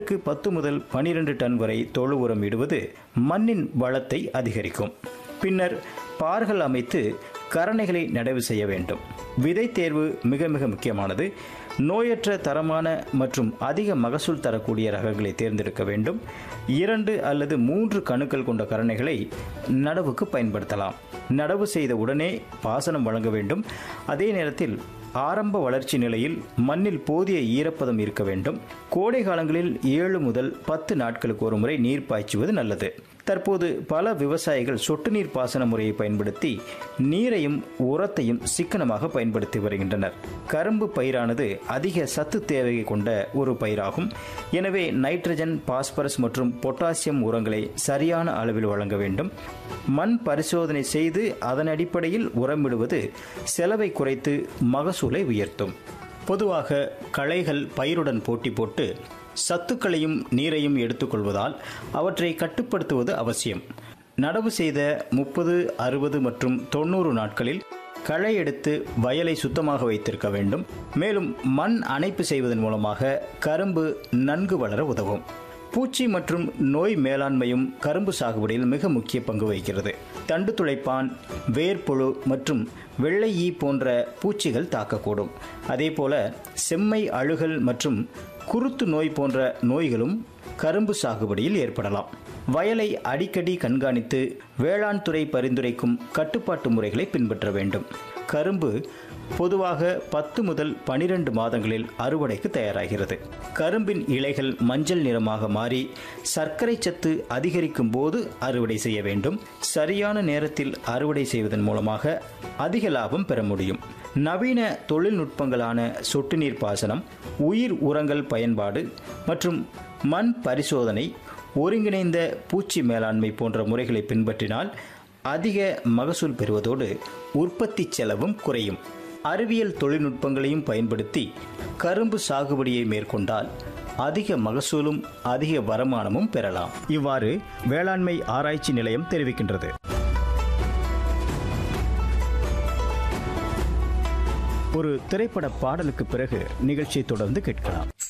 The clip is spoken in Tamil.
க்கு பத்து முதல் பனிரெண்டு டன் வரை தொழு உரம் இடுவது மண்ணின் வளத்தை அதிகரிக்கும் பின்னர் பார்கள் அமைத்து கரணைகளை நடவு செய்ய வேண்டும் விதை தேர்வு மிக மிக முக்கியமானது நோயற்ற தரமான மற்றும் அதிக மகசூல் தரக்கூடிய ரகங்களை தேர்ந்தெடுக்க வேண்டும் இரண்டு அல்லது மூன்று கணுக்கள் கொண்ட கரணைகளை நடவுக்கு பயன்படுத்தலாம் நடவு செய்த உடனே பாசனம் வழங்க வேண்டும் அதே நேரத்தில் ஆரம்ப வளர்ச்சி நிலையில் மண்ணில் போதிய ஈரப்பதம் இருக்க வேண்டும் கோடை காலங்களில் ஏழு முதல் பத்து நாட்களுக்கு ஒரு முறை நீர் பாய்ச்சுவது நல்லது தற்போது பல விவசாயிகள் சொட்டு நீர் பாசன முறையை பயன்படுத்தி நீரையும் உரத்தையும் சிக்கனமாக பயன்படுத்தி வருகின்றனர் கரும்பு பயிரானது அதிக சத்து தேவையை கொண்ட ஒரு பயிராகும் எனவே நைட்ரஜன் பாஸ்பரஸ் மற்றும் பொட்டாசியம் உரங்களை சரியான அளவில் வழங்க வேண்டும் மண் பரிசோதனை செய்து அதன் அடிப்படையில் உரமிடுவது செலவை குறைத்து மகசூலை உயர்த்தும் பொதுவாக களைகள் பயிருடன் போட்டி போட்டு சத்துக்களையும் நீரையும் எடுத்துக்கொள்வதால் அவற்றை கட்டுப்படுத்துவது அவசியம் நடவு செய்த முப்பது அறுபது மற்றும் தொண்ணூறு நாட்களில் களை எடுத்து வயலை சுத்தமாக வைத்திருக்க வேண்டும் மேலும் மண் அணைப்பு செய்வதன் மூலமாக கரும்பு நன்கு வளர உதவும் பூச்சி மற்றும் நோய் மேலாண்மையும் கரும்பு சாகுபடியில் மிக முக்கிய பங்கு வகிக்கிறது தண்டு துளைப்பான் வேர்ப்புழு மற்றும் வெள்ளை ஈ போன்ற பூச்சிகள் தாக்கக்கூடும் அதேபோல செம்மை அழுகல் மற்றும் குருத்து நோய் போன்ற நோய்களும் கரும்பு சாகுபடியில் ஏற்படலாம் வயலை அடிக்கடி கண்காணித்து வேளாண் துறை பரிந்துரைக்கும் கட்டுப்பாட்டு முறைகளை பின்பற்ற வேண்டும் கரும்பு பொதுவாக பத்து முதல் பனிரெண்டு மாதங்களில் அறுவடைக்கு தயாராகிறது கரும்பின் இலைகள் மஞ்சள் நிறமாக மாறி சர்க்கரை சத்து அதிகரிக்கும் போது அறுவடை செய்ய வேண்டும் சரியான நேரத்தில் அறுவடை செய்வதன் மூலமாக அதிக லாபம் பெற முடியும் நவீன தொழில்நுட்பங்களான சொட்டு நீர் பாசனம் உயிர் உரங்கள் பயன்பாடு மற்றும் மண் பரிசோதனை ஒருங்கிணைந்த பூச்சி மேலாண்மை போன்ற முறைகளை பின்பற்றினால் அதிக மகசூல் பெறுவதோடு உற்பத்தி செலவும் குறையும் அறிவியல் தொழில்நுட்பங்களையும் பயன்படுத்தி கரும்பு சாகுபடியை மேற்கொண்டால் அதிக மகசூலும் அதிக வருமானமும் பெறலாம் இவ்வாறு வேளாண்மை ஆராய்ச்சி நிலையம் தெரிவிக்கின்றது ஒரு திரைப்பட பாடலுக்கு பிறகு நிகழ்ச்சியை தொடர்ந்து கேட்கலாம்